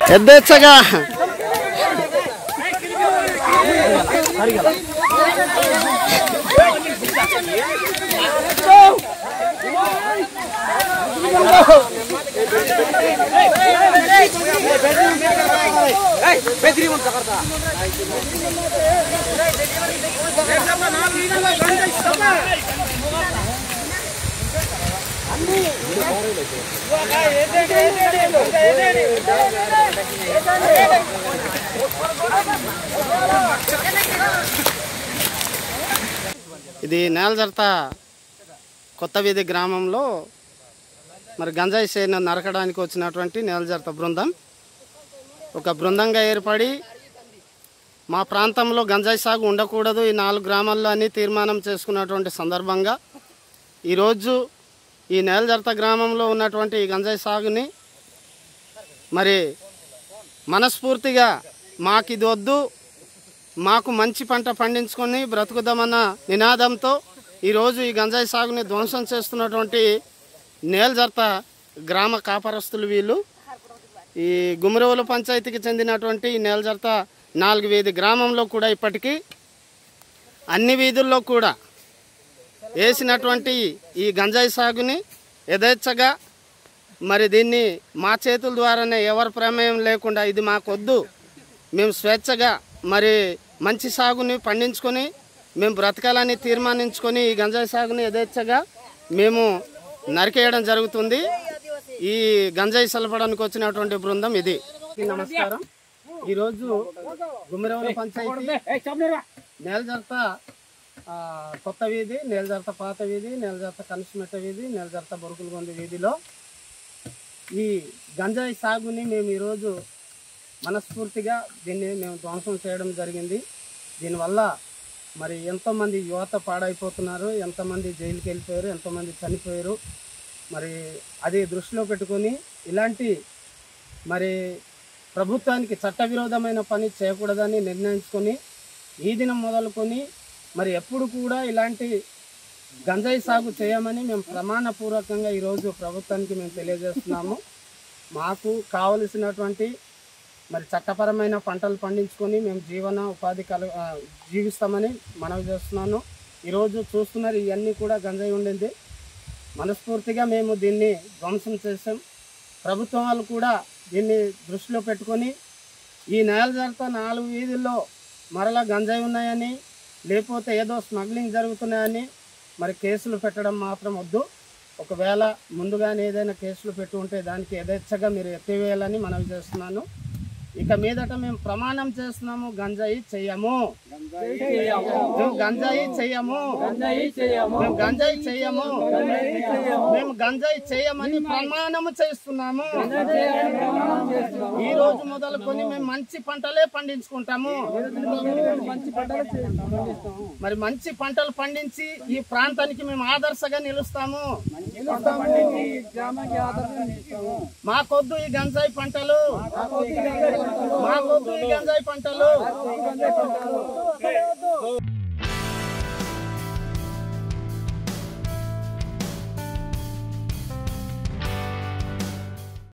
ఎద్దేచ్చగా ఇది నేలజర్త కొత్త వీధి గ్రామంలో మరి గంజాయి సేను నరకడానికి వచ్చినటువంటి నేలజర్త బృందం ఒక బృందంగా ఏర్పడి మా ప్రాంతంలో గంజాయి సాగు ఉండకూడదు ఈ నాలుగు గ్రామాల్లో అని తీర్మానం చేసుకున్నటువంటి సందర్భంగా ఈరోజు ఈ నేలజర్త గ్రామంలో ఉన్నటువంటి ఈ గంజాయి సాగుని మరి మనస్ఫూర్తిగా మాకు ఇది వద్దు మాకు మంచి పంట పండించుకొని బ్రతుకుదామన్న నినాదంతో ఈరోజు ఈ గంజాయి సాగుని ధ్వంసం చేస్తున్నటువంటి నేల్జర్త గ్రామ కాపరస్తులు వీళ్ళు ఈ గుమరవుల పంచాయతీకి చెందినటువంటి ఈ నేల్జర్త నాలుగు వీధి గ్రామంలో కూడా ఇప్పటికీ అన్ని వీధుల్లో కూడా వేసినటువంటి ఈ గంజాయి సాగుని యథేచ్ఛగా మరి దీన్ని మా చేతుల ద్వారానే ఎవరి ప్రమేయం లేకుండా ఇది మాకొద్దు మేము స్వేచ్ఛగా మరి మంచి సాగుని పండించుకొని మేము బ్రతకాలని తీర్మానించుకొని ఈ గంజాయి సాగుని యథేచ్ఛగా మేము నరికేయడం జరుగుతుంది ఈ గంజాయి సలపడానికి వచ్చినటువంటి బృందం ఇది నమస్కారం ఈరోజు గుమ్మిరవల పంచాయతీ నేలజర్త ఆ, కొత్త వీధి నేలజర్త పాత వీధి నేలజర్త కనిష్మెట్ట వీధి నేలజర్త బొరుకులగొంది వీధిలో ఈ గంజాయి సాగుని మేము ఈరోజు మనస్ఫూర్తిగా దీన్ని మేము ధ్వంసం చేయడం జరిగింది దీనివల్ల మరి ఎంతోమంది యువత పాడైపోతున్నారు ఎంతమంది జైలుకి వెళ్ళిపోయారు ఎంతోమంది చనిపోయారు మరి అది దృష్టిలో పెట్టుకొని ఇలాంటి మరి ప్రభుత్వానికి చట్టవిరోధమైన పని చేయకూడదని నిర్ణయించుకొని ఈ దినం మొదలుకొని మరి ఎప్పుడు కూడా ఇలాంటి గంజాయి సాగు చేయమని మేము ప్రమాణపూర్వకంగా ఈరోజు ప్రభుత్వానికి మేము తెలియజేస్తున్నాము మాకు కావలసినటువంటి మరి చట్టపరమైన పంటలు పండించుకొని మేము జీవన ఉపాధి కలు ఆ, జీవిస్తామని మనవి చేస్తున్నాను ఈరోజు చూస్తున్నారు ఇవన్నీ కూడా గంజాయి ఉండింది మనస్ఫూర్తిగా మేము దీన్ని ధ్వంసం చేసాం ప్రభుత్వం వాళ్ళు కూడా దీన్ని దృష్టిలో పెట్టుకొని ఈ నేల జరుగుతా నాలుగు వీధుల్లో మరలా గంజాయి ఉన్నాయని లేకపోతే ఏదో స్మగ్లింగ్ జరుగుతున్నాయని మరి కేసులు పెట్టడం మాత్రం వద్దు ఒకవేళ ముందుగానే ఏదైనా కేసులు పెట్టి ఉంటే దానికి యథేచ్ఛగా మీరు ఎత్తివేయాలని మనవి చేస్తున్నాను ఇక మీదట మేము ప్రమాణం చేస్తున్నాము గంజాయి చెయ్యము మేము గంజాయి చెయ్యము మేము గంజాయి చెయ్యము మేము గంజాయి చేయమని ప్రమాణము చేస్తున్నాము ఈ రోజు మొదలుకొని మేము మంచి పంటలే పండించుకుంటాము మరి మంచి పంటలు పండించి ఈ ప్రాంతానికి మేము ఆదర్శగా నిలుస్తాము మాకొద్దు ఈ గంజాయి పంటలు మాకొద్దు ఈ గంజాయి పంటలు